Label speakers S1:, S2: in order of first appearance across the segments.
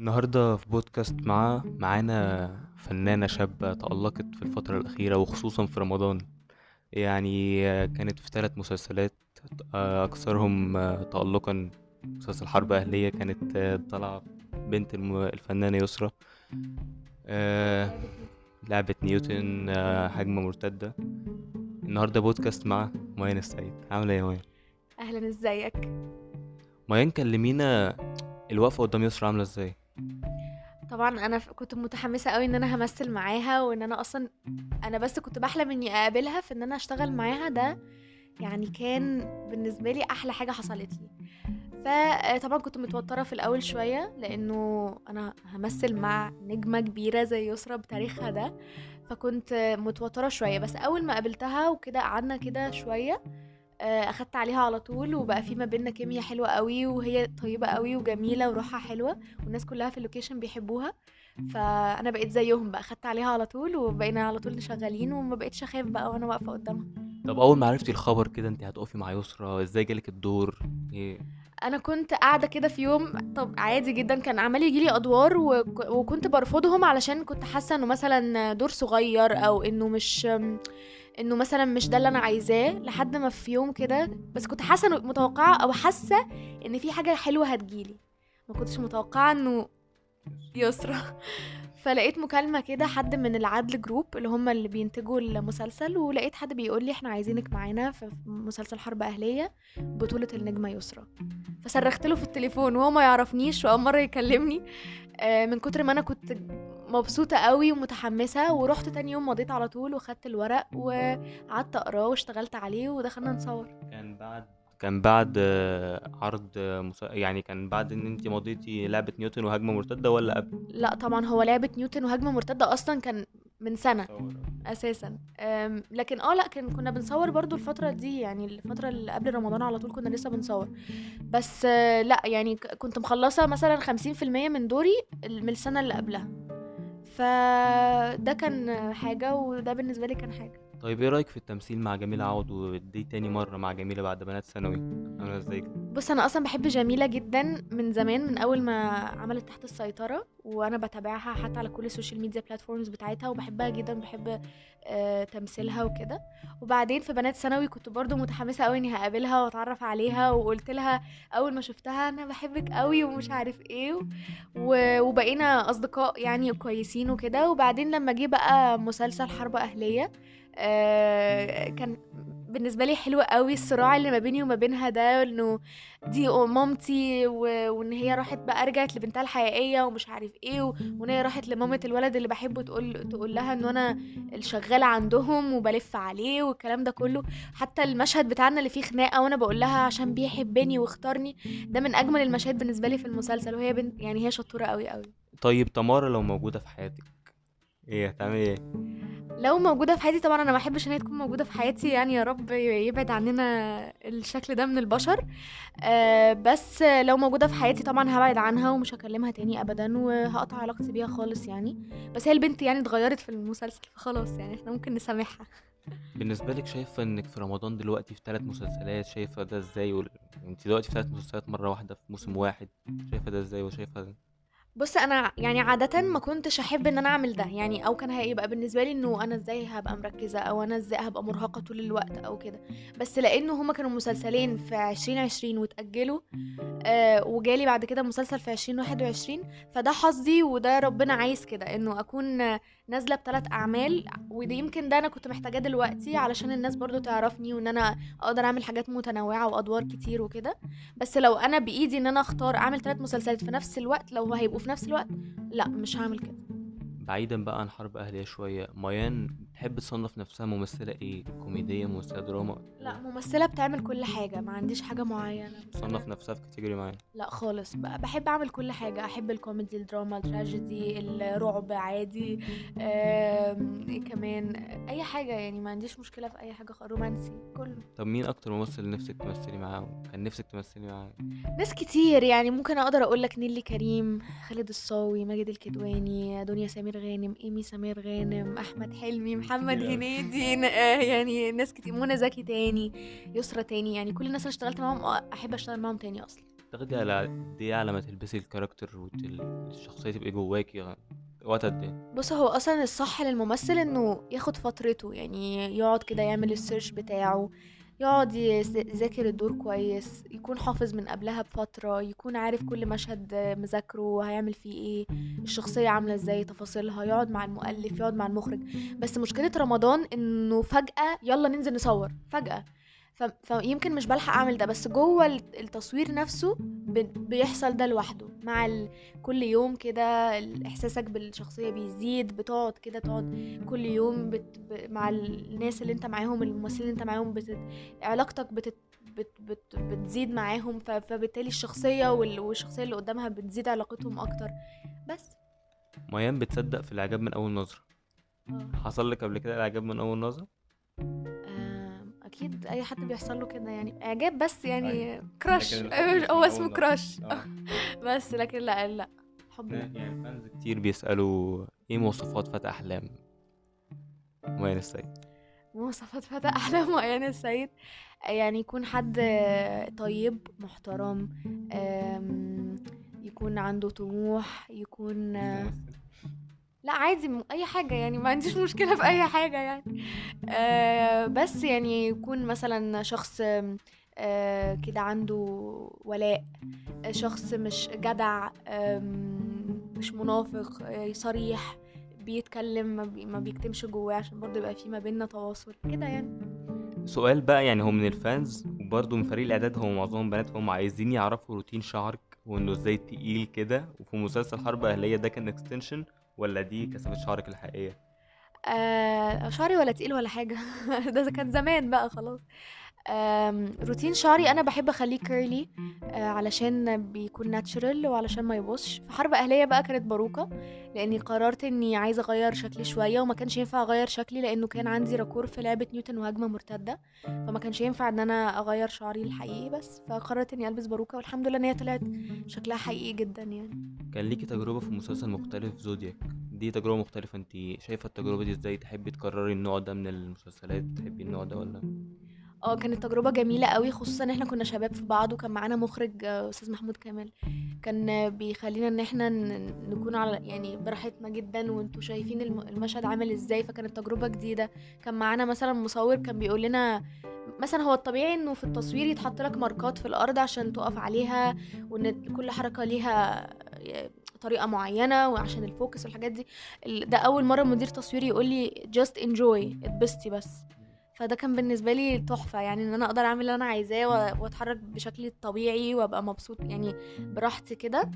S1: النهاردة في بودكاست مع معانا فنانة شابة تألقت في الفترة الأخيرة وخصوصا في رمضان يعني كانت في ثلاث مسلسلات أكثرهم تألقا مسلسل حرب أهلية كانت طالعة بنت الم- الفنانة يسرا آه، لعبة نيوتن آه، هجمة مرتدة النهاردة بودكاست مع ميان السيد عاملة ايه يا ميان؟
S2: اهلا ازيك
S1: ميان كلمينا الوقفة قدام يسرا عاملة ازاي؟
S2: طبعا انا ف- كنت متحمسه قوي ان انا همثل معاها وان انا اصلا انا بس كنت بحلم اني اقابلها في ان انا اشتغل معاها ده يعني كان بالنسبه لي احلى حاجه حصلت لي فطبعا كنت متوتره في الاول شويه لانه انا همثل مع نجمه كبيره زي يسرا بتاريخها ده فكنت متوتره شويه بس اول ما قابلتها وكده قعدنا كده شويه آه، اخدت عليها على طول وبقى في ما بيننا كيمياء حلوه قوي وهي طيبه قوي وجميله وروحها حلوه والناس كلها في اللوكيشن بيحبوها فانا بقيت زيهم بقى خدت عليها على طول وبقينا على طول شغالين وما بقيتش اخاف بقى وانا واقفه قدامها
S1: طب أول ما عرفتي الخبر كده انت هتقفي مع يسرا ازاي جالك الدور؟ ايه؟
S2: انا كنت قاعده كده في يوم طب عادي جدا كان عمال يجيلي ادوار وك- وكنت برفضهم علشان كنت حاسه انه مثلا دور صغير او انه مش انه مثلا مش ده اللي انا عايزاه لحد ما في يوم كده بس كنت حاسه إنه- متوقعه او حاسه ان في حاجه حلوه هتجيلي ما كنتش متوقعه انه يسرا فلقيت مكالمة كده حد من العدل جروب اللي هم اللي بينتجوا المسلسل ولقيت حد بيقول لي احنا عايزينك معانا في مسلسل حرب أهلية بطولة النجمة يسرا فصرخت له في التليفون وهو ما يعرفنيش وأول مرة يكلمني آه، من كتر ما أنا كنت مبسوطة قوي ومتحمسة ورحت تاني يوم مضيت على طول وخدت الورق وقعدت أقراه واشتغلت عليه ودخلنا نصور
S1: كان بعد كان بعد آه، عرض آه، مسا... يعني كان بعد ان انت مضيتي لعبة نيوتن وهجمة مرتدة ولا قبل؟
S2: لا طبعا هو لعبة نيوتن وهجمة مرتدة أصلا كان من سنة اساسا أم، لكن اه لا كان كنا بنصور برضو الفتره دي يعني الفتره اللي قبل رمضان على طول كنا لسه بنصور بس آه، لا يعني ك- كنت مخلصه مثلا 50% من دوري ال- من السنه اللي قبلها فده كان حاجه وده بالنسبه لي كان حاجه
S1: طيب ايه رأيك في التمثيل مع جميلة عوض ودي تاني مرة مع جميلة بعد بنات ثانوي عاملة ازاي كده؟
S2: بص انا اصلا بحب جميله جدا من زمان من اول ما عملت تحت السيطره وانا بتابعها حتى على كل السوشيال ميديا بلاتفورمز بتاعتها وبحبها جدا بحب آه تمثيلها وكده وبعدين في بنات ثانوي كنت برضو متحمسه قوي اني هقابلها واتعرف عليها وقلت لها اول ما شفتها انا بحبك قوي ومش عارف ايه و- وبقينا اصدقاء يعني كويسين وكده وبعدين لما جه بقى مسلسل حرب اهليه آه كان بالنسبه لي حلو قوي الصراع اللي ما بيني وما بينها ده انه دي مامتي و... وان هي راحت بقى رجعت لبنتها الحقيقيه ومش عارف ايه و... وان هي راحت لمامه الولد اللي بحبه تقول تقول لها ان انا الشغاله عندهم وبلف عليه والكلام ده كله حتى المشهد بتاعنا اللي فيه خناقه وانا بقول لها عشان بيحبني واختارني ده من اجمل المشاهد بالنسبه لي في المسلسل وهي بنت يعني هي شطوره قوي قوي
S1: طيب تمارا لو موجودة في حياتك ايه هتعملي ايه؟
S2: لو موجودة في حياتي طبعا انا ما احبش ان هي تكون موجودة في حياتي يعني يا رب يبعد عننا الشكل ده من البشر آه بس لو موجودة في حياتي طبعا هبعد عنها ومش هكلمها تاني ابدا وهقطع علاقتي بيها خالص يعني بس هي البنت يعني اتغيرت في المسلسل فخلاص يعني احنا ممكن نسامحها
S1: بالنسبة لك شايفة انك في رمضان دلوقتي في ثلاث مسلسلات شايفة ده ازاي وال... انت دلوقتي في ثلاث مسلسلات مرة واحدة في موسم واحد شايفة ده ازاي وشايفة ده
S2: بص انا يعني عاده ما كنتش احب ان انا اعمل ده يعني او كان هيبقى بالنسبه لي انه انا ازاي هبقى مركزه او انا ازاي هبقى مرهقه طول الوقت او كده بس لانه هما كانوا مسلسلين في 2020 واتاجلوا آه وجالي بعد كده مسلسل في 2021 فده حظي وده ربنا عايز كده انه اكون آه، نازله بثلاث اعمال وده يمكن ده انا كنت محتاجاه دلوقتي علشان الناس برضو تعرفني وان انا اقدر اعمل حاجات متنوعه وادوار كتير وكده بس لو انا بايدي ان انا اختار اعمل ثلاث مسلسلات في نفس الوقت لو هيبقوا في نفس الوقت لا مش هعمل كده
S1: بعيدا بقى عن حرب اهلية شوية ميان تحب تصنف نفسها ممثلة ايه كوميدية ممثلة دراما
S2: لا ممثله بتعمل كل حاجه ما عنديش حاجه معينه
S1: تصنف نفسها في كاتيجوري معين
S2: لا خالص ب- بحب اعمل كل حاجه احب الكوميدي الدراما التراجيدي الرعب عادي آم، إيه كمان اي حاجه يعني ما عنديش مشكله في اي حاجه خ- رومانسي كله
S1: طب مين اكتر ممثل نفسك تمثلي معاه كان نفسك تمثلي معاه
S2: ناس كتير يعني ممكن اقدر اقول لك نيلي كريم خالد الصاوي ماجد الكدواني دنيا سمير غانم ايمي سمير غانم احمد حلمي محمد
S1: كتير أوي.
S2: هنيدي ن- آه يعني ناس كتير منى زكي تاني يسرا تاني يعني كل الناس اللي اشتغلت معاهم آه، احب اشتغل معاهم تاني اصلا
S1: بتاخدي على قد ايه على ما تلبسي الكاركتر والشخصية تبقى جواكي وقت قد ايه
S2: بص هو اصلا الصح للممثل انه ياخد فترته يعني يقعد كده يعمل السيرش بتاعه يقعد يس- يذاكر الدور كويس يكون حافظ من قبلها بفترة يكون عارف كل مشهد مذاكره هيعمل فيه ايه الشخصية عاملة ازاي تفاصيلها يقعد مع المؤلف يقعد مع المخرج بس مشكلة رمضان انه فجأة يلا ننزل نصور فجأة ف... فيمكن مش بلحق اعمل ده بس جوه الت- التصوير نفسه ب... بيحصل ده لوحده مع ال... كل يوم كده ال- احساسك بالشخصية بيزيد بتقعد كده تقعد كل يوم بت... ب... مع الناس اللي انت معاهم الممثلين اللي انت معاهم بت... علاقتك بتت... بت... بت... بتزيد معاهم ف... فبالتالي الشخصية وال... والشخصية اللي قدامها بتزيد علاقتهم اكتر بس
S1: ميان بتصدق في الإعجاب من أول نظرة
S2: اه
S1: حصل لك قبل كده الإعجاب من أول نظرة؟
S2: آم، اكيد اي حد بيحصل له كده يعني اعجاب بس يعني
S1: أيوة.
S2: كراش
S1: لكن الحب مش
S2: هو
S1: من
S2: اسمه
S1: أول نظرة.
S2: كراش
S1: آه.
S2: بس لكن لا لا حب لا
S1: يعني فانز كتير بيسألوا ايه مواصفات فتى أحلام ميان السيد
S2: مواصفات فتى احلام وعيان السيد يعني يكون حد طيب محترم آم، يكون عنده طموح يكون لا عادي م- اي حاجه يعني ما عنديش مشكله في اي حاجه يعني آه بس يعني يكون مثلا شخص آه كده عنده ولاء آه، شخص مش جدع آم، مش منافق آه، صريح بيتكلم ما, بي ما بيكتمش جواه عشان برضه يبقى في ما بيننا تواصل كده يعني
S1: سؤال بقى يعني هو من الفانز وبرضه من فريق الإعداد هو معظمهم بنات فهم عايزين يعرفوا روتين شعرك وإنه إزاي تقيل كده وفي مسلسل حرب أهلية ده كان اكستنشن ولا دي كثافة شعرك الحقيقية؟
S2: آه شعري ولا تقيل ولا حاجة ده كان زمان بقى خلاص آم، روتين شعري انا بحب اخليه كيرلي آه علشان بيكون ناتشرال وعلشان ما يبوظش في حرب اهليه بقى كانت باروكه لاني قررت اني عايزه اغير شكلي شويه وما كانش ينفع اغير شكلي لانه كان عندي راكور في لعبه نيوتن وهجمه مرتده فما كانش ينفع ان انا اغير شعري الحقيقي بس فقررت اني البس باروكه والحمد لله ان هي طلعت شكلها حقيقي جدا يعني
S1: كان ليكي تجربة في مسلسل مختلف زودياك دي تجربة مختلفة انت شايفة التجربة دي ازاي تحبي تكرري النوع ده من المسلسلات تحبي النوع ده ولا
S2: اه كانت تجربة جميلة قوي خصوصا ان احنا كنا شباب في بعض وكان معانا مخرج آه، استاذ محمود كامل كان آه، بيخلينا ان احنا ن- نكون على يعني براحتنا جدا وانتوا شايفين الم- المشهد عامل ازاي فكانت تجربة جديدة كان معانا مثلا مصور كان بيقول لنا مثلا هو الطبيعي انه في التصوير يتحط لك ماركات في الارض عشان تقف عليها وان كل حركة ليها آه، طريقة معينة وعشان الفوكس والحاجات دي ال- ده اول مرة مدير تصوير يقول لي just enjoy اتبسطي بس فده كان بالنسبه لي تحفه يعني ان انا اقدر اعمل اللي انا عايزاه و- واتحرك بشكلي الطبيعي وابقى مبسوط يعني براحتي كده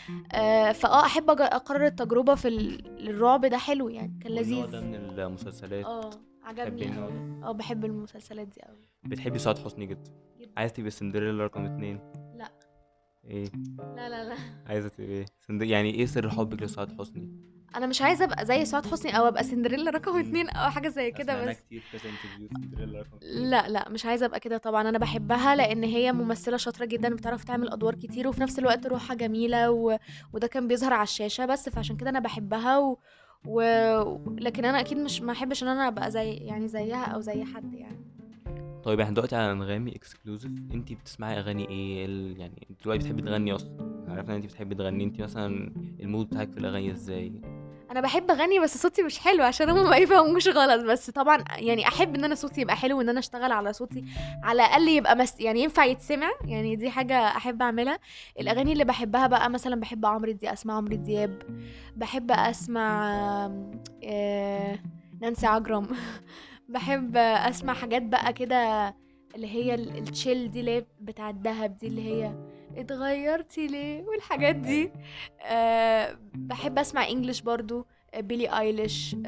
S2: آه، فاه احب أج- اقرر التجربه في ال- الرعب ده حلو يعني كان
S1: والنوع
S2: لذيذ
S1: ده من المسلسلات
S2: اه
S1: بتحبي
S2: عجبني
S1: النوع
S2: أوي. اه بحب المسلسلات دي قوي
S1: بتحبي سعاد حسني جدا
S2: جدا
S1: عايزة تبقي سندريلا رقم اتنين
S2: لا
S1: ايه
S2: لا لا لا
S1: عايزة تبقي ايه سند... يعني ايه سر حبك لسعاد حسني
S2: انا مش عايزه ابقى زي سعاد حسني او ابقى سندريلا رقم اتنين او حاجه زي كده
S1: أسمعنا
S2: بس
S1: كتير كذا انترفيو سندريلا رقم اتنين
S2: لا لا مش عايزه ابقى كده طبعا انا بحبها لان هي ممثله شاطره جدا بتعرف تعمل ادوار كتير وفي نفس الوقت روحها جميله و... وده كان بيظهر على الشاشه بس فعشان كده انا بحبها و... و... لكن انا اكيد مش ما احبش ان انا ابقى زي يعني زيها او زي حد يعني
S1: طيب احنا دلوقتي على انغامي اكسكلوزيف انت بتسمعي اغاني ايه ال... يعني انت دلوقتي بتحبي تغني اصلا عرفنا ان انت بتحبي تغني انت مثلا المود بتاعك في الاغاني ازاي
S2: انا بحب اغني بس صوتي مش حلو عشان هم ما يفهموش غلط بس طبعا يعني احب ان انا صوتي يبقى حلو وان انا اشتغل على صوتي على الاقل يبقى مس يعني ينفع يتسمع يعني دي حاجه احب اعملها الاغاني اللي بحبها بقى مثلا بحب عمرو دياب اسمع عمرو دياب بحب اسمع آم، آه، نانسي عجرم بحب اسمع حاجات بقى كده اللي هي ال- التشيل دي اللي هي بتاع الدهب دي اللي هي اتغيرتي ليه والحاجات دي أه بحب اسمع انجلش برضو آه، بيلي ايليش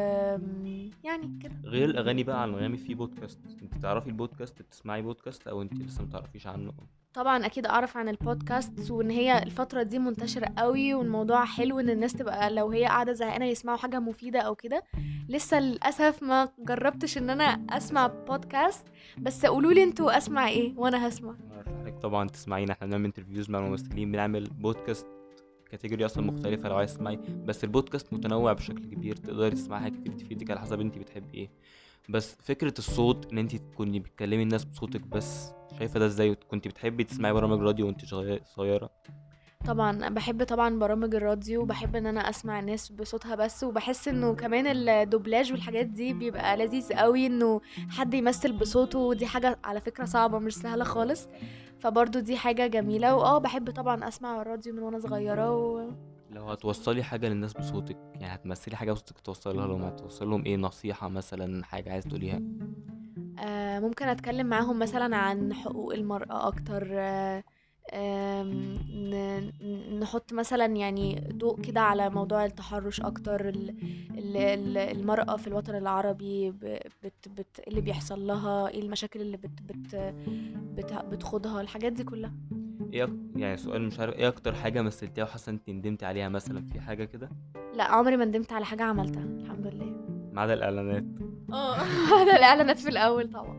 S2: آم، يعني كده
S1: غير الاغاني بقى على انغامي في بودكاست انت تعرفي البودكاست بتسمعي بودكاست او انت لسه ما تعرفيش عنه
S2: طبعا اكيد اعرف عن البودكاست وان هي الفتره دي منتشره قوي والموضوع حلو ان الناس تبقى لو هي قاعده زهقانه يسمعوا حاجه مفيده او كده لسه للاسف ما جربتش ان انا اسمع بودكاست بس قولوا لي انتوا اسمع ايه وانا هسمع
S1: انا ارشح لك طبعا تسمعينا احنا بنعمل انترفيوز مع الممثلين بنعمل بودكاست كاتيجوري اصلا مختلفه لو عايز تسمعي بس البودكاست متنوع بشكل كبير تقدري تسمعي حاجات كتير تفيدك على حسب انت بتحبي ايه بس فكرة الصوت ان انت تكوني بتكلمي الناس بصوتك بس شايفة ده ازاي كنت بتحبي تسمعي برامج راديو وانت شغ- صغيرة
S2: طبعا بحب طبعا برامج الراديو وبحب ان انا اسمع الناس بصوتها بس وبحس انه كمان الدوبلاج والحاجات دي بيبقى لذيذ قوي انه حد يمثل بصوته ودي حاجة على فكرة صعبة مش سهلة خالص فبرضو دي حاجة جميلة واه بحب طبعا اسمع الراديو من وانا صغيرة و...
S1: لو هتوصلي حاجة للناس بصوتك يعني هتمثلي حاجة بصوتك توصلها لهم هتوصل لهم ايه نصيحة مثلا حاجة عايز تقوليها
S2: آه ممكن اتكلم معاهم مثلا عن حقوق المرأة اكتر آه آم، ن- ن- نحط مثلا يعني ضوء كده على موضوع التحرش اكتر ال- ال- ال- المرأة في الوطن العربي ب- بت بت إيه اللي بيحصل لها ايه المشاكل اللي بت بت بت بتخوضها الحاجات دي كلها
S1: ايه أك- يعني سؤال مش عارف ايه اكتر حاجة مثلتيها وحاسة انت ندمتي عليها مثلا في حاجة كده
S2: لا عمري ما ندمت على حاجة عملتها الحمد لله
S1: ما عدا الاعلانات
S2: اه هذا الاعلانات في الاول طبعا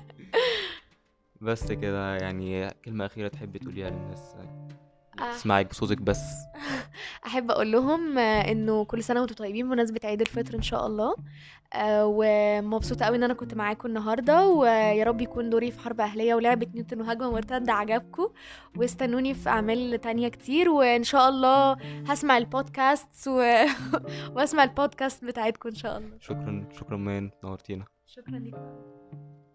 S1: بس كده يعني كلمة أخيرة تحبي تقوليها للناس
S2: آه.
S1: تسمعك بصوتك بس
S2: احب اقول لهم آه، انه كل سنه وانتم طيبين بمناسبه عيد الفطر ان شاء الله آه، ومبسوطه قوي ان انا كنت معاكم النهارده ويا رب يكون دوري في حرب اهليه ولعبه نيوتن وهجمه مرتده عجبكم واستنوني في اعمال تانية كتير وان شاء الله هسمع البودكاست و... واسمع البودكاست بتاعتكم ان شاء الله
S1: شكرا شكرا مان نورتينا
S2: شكرا لكم